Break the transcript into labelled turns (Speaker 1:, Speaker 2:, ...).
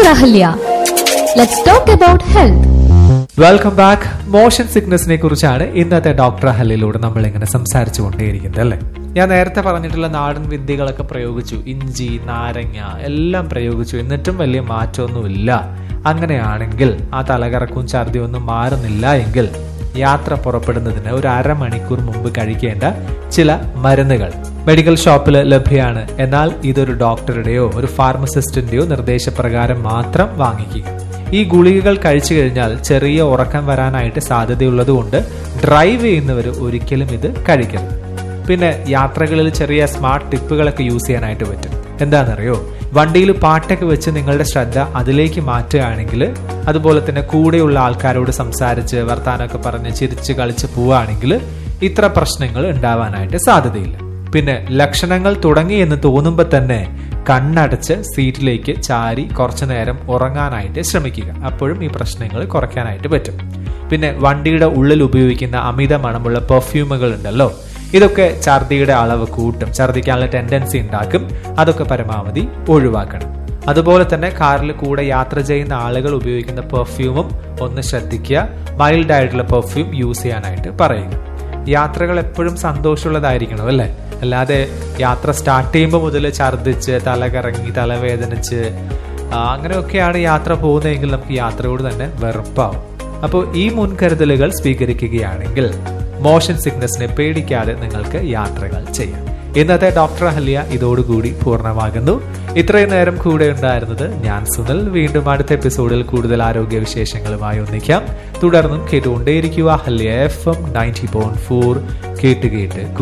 Speaker 1: Dr. Ahalya. Let's talk about health.
Speaker 2: Welcome back motion സിക്നസിനെ കുറിച്ചാണ് ഇന്നത്തെ ഡോക്ടർ ഹല്ലിലൂടെ നമ്മൾ ഇങ്ങനെ സംസാരിച്ചു കൊണ്ടേയിരിക്കുന്നത് അല്ലേ ഞാൻ നേരത്തെ പറഞ്ഞിട്ടുള്ള നാടൻ വിദ്യകളൊക്കെ പ്രയോഗിച്ചു ഇഞ്ചി നാരങ്ങ എല്ലാം പ്രയോഗിച്ചു എന്നിട്ടും വലിയ മാറ്റമൊന്നുമില്ല അങ്ങനെയാണെങ്കിൽ ആ തലകറക്കും ഛർദിയും ഒന്നും മാറുന്നില്ല എങ്കിൽ യാത്ര പുറപ്പെടുന്നതിന് ഒരു അരമണിക്കൂർ മുമ്പ് കഴിക്കേണ്ട ചില മരുന്നുകൾ മെഡിക്കൽ ഷോപ്പിൽ ലഭ്യമാണ് എന്നാൽ ഇതൊരു ഡോക്ടറുടെയോ ഒരു ഫാർമസിസ്റ്റിന്റെയോ നിർദ്ദേശപ്രകാരം മാത്രം വാങ്ങിക്കുക ഈ ഗുളികകൾ കഴിച്ചു കഴിഞ്ഞാൽ ചെറിയ ഉറക്കം വരാനായിട്ട് സാധ്യതയുള്ളതുകൊണ്ട് ഡ്രൈവ് ചെയ്യുന്നവർ ഒരിക്കലും ഇത് കഴിക്കരുത് പിന്നെ യാത്രകളിൽ ചെറിയ സ്മാർട്ട് ടിപ്പുകളൊക്കെ യൂസ് ചെയ്യാനായിട്ട് പറ്റും എന്താണെന്നറിയോ വണ്ടിയിൽ പാട്ടൊക്കെ വെച്ച് നിങ്ങളുടെ ശ്രദ്ധ അതിലേക്ക് മാറ്റുകയാണെങ്കിൽ അതുപോലെ തന്നെ കൂടെയുള്ള ആൾക്കാരോട് സംസാരിച്ച് വർത്താനമൊക്കെ പറഞ്ഞ് ചിരിച്ച് കളിച്ച് പോവുകയാണെങ്കിൽ ഇത്ര പ്രശ്നങ്ങൾ ഉണ്ടാവാനായിട്ട് സാധ്യതയില്ല പിന്നെ ലക്ഷണങ്ങൾ തുടങ്ങി എന്ന് തോന്നുമ്പോൾ തന്നെ കണ്ണടച്ച് സീറ്റിലേക്ക് ചാരി കുറച്ചു നേരം ഉറങ്ങാനായിട്ട് ശ്രമിക്കുക അപ്പോഴും ഈ പ്രശ്നങ്ങൾ കുറയ്ക്കാനായിട്ട് പറ്റും പിന്നെ വണ്ടിയുടെ ഉള്ളിൽ ഉപയോഗിക്കുന്ന അമിത മണമുള്ള പെർഫ്യൂമുകൾ ഉണ്ടല്ലോ ഇതൊക്കെ ഛർദിയുടെ അളവ് കൂട്ടും ഛർദിക്കാനുള്ള ടെൻഡൻസി ഉണ്ടാക്കും അതൊക്കെ പരമാവധി ഒഴിവാക്കണം അതുപോലെ തന്നെ കാറിൽ കൂടെ യാത്ര ചെയ്യുന്ന ആളുകൾ ഉപയോഗിക്കുന്ന പെർഫ്യൂമും ഒന്ന് ശ്രദ്ധിക്കുക മൈൽഡ് ആയിട്ടുള്ള പെർഫ്യൂം യൂസ് ചെയ്യാനായിട്ട് പറയുക യാത്രകൾ എപ്പോഴും സന്തോഷമുള്ളതായിരിക്കണം അല്ലേ അല്ലാതെ യാത്ര സ്റ്റാർട്ട് ചെയ്യുമ്പോൾ മുതൽ ഛർദ്ദിച്ച് തല കറങ്ങി തലവേദനിച്ച് ആ, അങ്ങനെയൊക്കെയാണ് യാത്ര പോകുന്നതെങ്കിൽ നമുക്ക് യാത്രയോട് തന്നെ വെറുപ്പാവും അപ്പോൾ ഈ മുൻകരുതലുകൾ സ്വീകരിക്കുകയാണെങ്കിൽ മോഷൻ സിക്നസിനെ പേടിക്കാതെ നിങ്ങൾക്ക് യാത്രകൾ ചെയ്യാം ഇന്നത്തെ ഡോക്ടർ ഹല്യ ഇതോടുകൂടി പൂർണ്ണമാകുന്നു ഇത്രയും നേരം കൂടെ ഉണ്ടായിരുന്നത് ഞാൻ സുനിൽ വീണ്ടും അടുത്ത എപ്പിസോഡിൽ കൂടുതൽ ആരോഗ്യ വിശേഷങ്ങളുമായി ഒന്നിക്കാം തുടർന്നും കേട്ടുകൊണ്ടേയിരിക്കുക ഹല്യ F M ninety point four കേട്ട് കേട്ട്